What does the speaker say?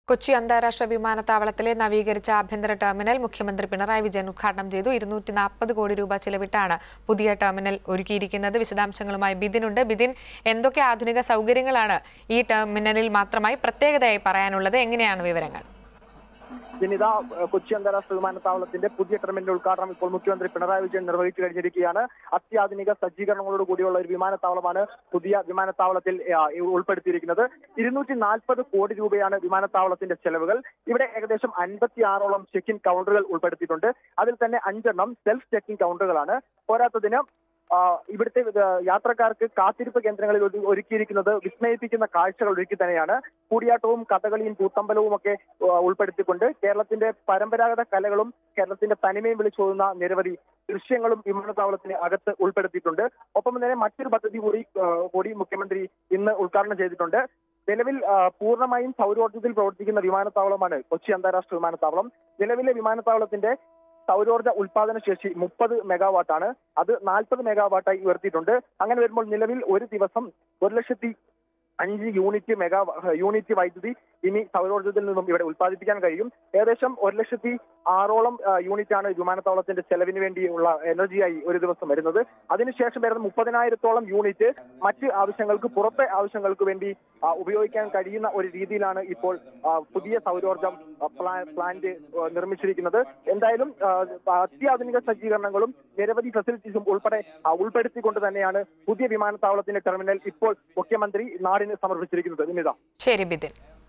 കൊച്ചി അന്താരാഷ്ട്ര വിമാനത്താവളത്തിലെ നവീകരിച്ച ആഭ്യന്തര ടെർമിനൽ മുഖ്യമന്ത്രി പിണറായി വിജയൻ ഉദ്ഘാടനം ചെയ്തു ഇരുന്നൂറ്റി നാൽപ്പത് കോടി രൂപ ചിലവിട്ടാണ് പുതിയ ടെർമിനൽ ഒരുക്കിയിരിക്കുന്നത് വിശദാംശങ്ങളുമായി ബിദിനുണ്ട് ബിദിൻ എന്തൊക്കെ ആധുനിക സൗകര്യങ്ങളാണ് ഈ ടെർമിനലിൽ മാത്രമായി പ്രത്യേകതയായി പറയാനുള്ളത് എങ്ങനെയാണ് വിവരങ്ങൾ ജനിത കൊച്ചി അന്താരാഷ്ട്ര വിമാനത്താവളത്തിന്റെ പുതിയ ടെർമിനൽ ഉദ്ഘാടനം ഇപ്പോൾ മുഖ്യമന്ത്രി പിണറായി വിജയൻ നിർവഹിച്ചു കഴിഞ്ഞിരിക്കുകയാണ് അത്യാധുനിക സജ്ജീകരണങ്ങളോട് കൂടിയുള്ള ഒരു വിമാനത്താവളമാണ് പുതിയ വിമാനത്താവളത്തിൽ ആ, ഉൾപ്പെടുത്തിയിരിക്കുന്നത് ഇരുന്നൂറ്റി നാൽപ്പത് കോടി രൂപയാണ് വിമാനത്താവളത്തിന്റെ ചെലവുകൾ ഇവിടെ ഏകദേശം അൻപത്തി ആറോളം ചെക്ക് ഇൻ കൗണ്ടറുകൾ ഉൾപ്പെടുത്തിയിട്ടുണ്ട് അതിൽ തന്നെ അഞ്ചെണ്ണം സെൽഫ് ചെക്ക് ഇൻ കൗണ്ടറുകളാണ് പോരാത്തതിന് ആ, ഇവിടുത്തെ ഇത് യാത്രക്കാർക്ക് കാത്തിരിപ്പ് കേന്ദ്രങ്ങളിൽ ഒരു- ഒരുക്കിയിരിക്കുന്നത് വിസ്മയിപ്പിക്കുന്ന കാഴ്ചകൾ ഒരുക്കി തന്നെയാണ് കൂടിയാട്ടവും കഥകളിയും കൂത്തമ്പലവും ഒക്കെ ആ, ഉൾപ്പെടുത്തിക്കൊണ്ട് കേരളത്തിന്റെ പരമ്പരാഗത കലകളും കേരളത്തിന്റെ തനിമയും വിളിച്ചോതുന്ന നിരവധി ദൃശ്യങ്ങളും വിമാനത്താവളത്തിന് അകത്ത് ഉൾപ്പെടുത്തിയിട്ടുണ്ട് ഒപ്പം തന്നെ മറ്റൊരു പദ്ധതി കൂടി ആ, കൂടി മുഖ്യമന്ത്രി ഇന്ന് ഉദ്ഘാടനം ചെയ്തിട്ടുണ്ട് നിലവിൽ ആ, പൂർണ്ണമായും സൗരോർജ്ജത്തിൽ പ്രവർത്തിക്കുന്ന വിമാനത്താവളമാണ് കൊച്ചി അന്താരാഷ്ട്ര വിമാനത്താവളം നിലവിലെ വിമാനത്താവളത്തിന്റെ സൗരോർജ്ജ ഉൽപാദന ശേഷി മുപ്പത് മെഗാവാട്ടാണ് അത് നാൽപ്പത് മെഗാവാട്ടായി ഉയർത്തിയിട്ടുണ്ട് അങ്ങനെ വരുമ്പോൾ നിലവിൽ ഒരു ദിവസം ഒരു ലക്ഷത്തി അഞ്ച് യൂണിറ്റ് മെഗാ യൂണിറ്റ് വൈദ്യുതി ഇനി സൗരോർജ്ജത്തിൽ നിന്നും ഇവിടെ ഉൽപ്പാദിപ്പിക്കാൻ കഴിയും ഏകദേശം ഒരു ലക്ഷത്തി ആറോളം ആ, യൂണിറ്റ് ആണ് വിമാനത്താവളത്തിന്റെ ചെലവിന് വേണ്ടിയുള്ള എനർജിയായി ഒരു ദിവസം വരുന്നത് അതിനുശേഷം വരുന്ന മുപ്പതിനായിരത്തോളം യൂണിറ്റ് മറ്റ് ആവശ്യങ്ങൾക്ക് പുറത്തെ ആവശ്യങ്ങൾക്ക് വേണ്ടി ആ, ഉപയോഗിക്കാൻ കഴിയുന്ന ഒരു രീതിയിലാണ് ഇപ്പോൾ ആ, പുതിയ സൗരോർജ്ജം ആ, പ്ലാ- പ്ലാന്റ് ആ, നിർമ്മിച്ചിരിക്കുന്നത് എന്തായാലും ആ, അത്യാധുനിക സജ്ജീകരണങ്ങളും നിരവധി ഫെസിലിറ്റീസും ഉൾപ്പെടെ ആ, ഉൾപ്പെടുത്തിക്കൊണ്ട് തന്നെയാണ് പുതിയ വിമാനത്താവളത്തിന്റെ ടെർമിനൽ ഇപ്പോൾ മുഖ്യമന്ത്രി നാടിന് സമർപ്പിച്ചിരിക്കുന്നത് വിനിത ശരി ബിദിൻ